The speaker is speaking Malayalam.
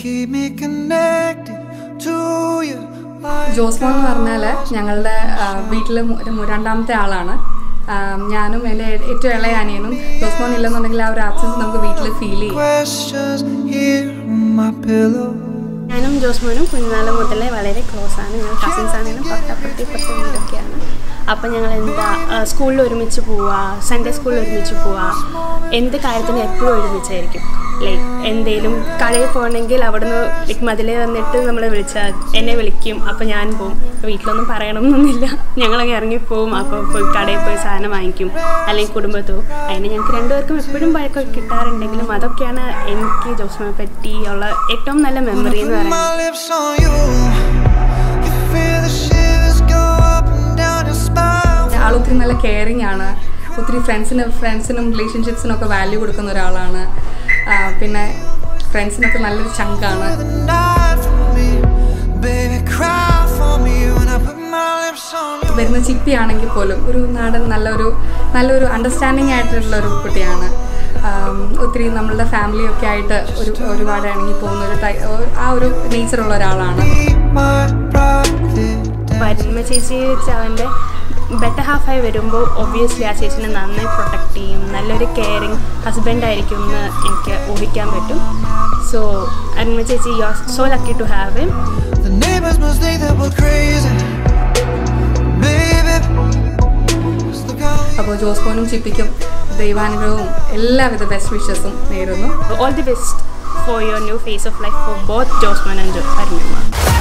keep me connected to you. Like Josmon എന്ന് പറഞ്ഞാൽ ഞങ്ങളുടെ വീട്ടിൽ രണ്ടാമത്തെ ആളാണ് ആ, ഞാനും എൻ്റെ ഏറ്റവും ഇളയ അനിയനും ജോസ്മോൻ ഇല്ലെന്നുണ്ടെങ്കിൽ ആ ഒരു ആബ്സെൻസ് നമുക്ക് വീട്ടിൽ ഫീൽ ചെയ്യും questions here on my pillow. ഞാനും ജോസ്മോനും കുഞ്ഞുനാൾ മുതലേ വളരെ ക്ലോസ് ആണ് ഞങ്ങൾ കസിൻസ് ആണെങ്കിലും തൊട്ടപ്പുറത്തി ഇപ്പുറത്തെ വീടൊക്കെയാണ് അപ്പം ഞങ്ങൾ എന്താ സ്കൂളിൽ ഒരുമിച്ച് പോവുക സൺഡേ സ്കൂളിൽ ഒരുമിച്ച് പോവുക എന്ത് കാര്യത്തിനും എപ്പോഴും ഒരുമിച്ചായിരിക്കും ലൈക്ക് എന്തേലും കടയിൽ പോകണമെങ്കിൽ അവിടുന്ന് ലൈക്ക് മതിലേ വന്നിട്ട് നമ്മളെ വിളിച്ചാൽ എന്നെ വിളിക്കും അപ്പോൾ ഞാൻ പോവും വീട്ടിലൊന്നും പറയണമെന്നൊന്നുമില്ല ഞങ്ങളങ്ങ് ഇറങ്ങിപ്പോവും അപ്പോൾ പോയി കടയിൽ പോയി സാധനം വാങ്ങിക്കും അല്ലെങ്കിൽ കുടുംബത്തോ അതിന് ഞങ്ങൾക്ക് രണ്ടുപേർക്കും എപ്പോഴും പഴക്കം കിട്ടാറുണ്ടെങ്കിലും അതൊക്കെയാണ് എനിക്ക് ജോസ്മയെ പറ്റിയുള്ള ഏറ്റവും നല്ല മെമ്മറി എന്ന് Put പറയുന്നത് my lips on you. You feel the shivers go up and down your spine. ആൾ ഒത്തിരി നല്ല കെയറിങ് ആണ് ഒത്തിരി ഫ്രണ്ട്സിന് ഫ്രണ്ട്സിനും റിലേഷൻഷിപ്സിനും ഒക്കെ വാല്യൂ കൊടുക്കുന്ന ഒരാളാണ് ആ, പിന്നെ ഫ്രണ്ട്സിനൊക്കെ നല്ലൊരു ചങ്കാണ് The night for me, baby, cry for me when I put my lips on you. വരുന്ന ചിപ്പി ആണെങ്കിൽ പോലും ഒരു നാടൻ നല്ലൊരു നല്ലൊരു അണ്ടർസ്റ്റാൻഡിങ് ആയിട്ടുള്ള ഒരു കുട്ടിയാണ് ആം, ഒത്തിരി നമ്മളുടെ ഫാമിലിയൊക്കെ ആയിട്ട് ഒരു ഒരുപാട് ഇണങ്ങി പോകുന്ന ഒരു ടൈ- ആ ഒരു നേച്ചറുള്ള ഒരാളാണ് Be my private പരമ ചേച്ചി വെച്ച് അവൻ്റെ ബെറ്റർ ഹാഫായി വരുമ്പോൾ ഒബ്വിയസ്ലി ആ ചേച്ചിനെ നന്നായി പ്രൊട്ടക്റ്റ് ചെയ്യും നല്ലൊരു കെയറിങ് ഹസ്ബൻഡ് ആയിരിക്കും എന്ന് എനിക്ക് ഊഹിക്കാൻ പറ്റും സോ അരുമ ചേച്ചി you are so lucky to have him The neighbors must think that we're crazy. Baby, just look how we അപ്പോൾ ജോസ്പോനും ചിപ്പിക്കും ദൈവാനുഗ്രഹവും എല്ലാവിധ ബെസ്റ്റ് വിഷസും നേരുന്നു all the best for your new phase of life for both Josman and Arunima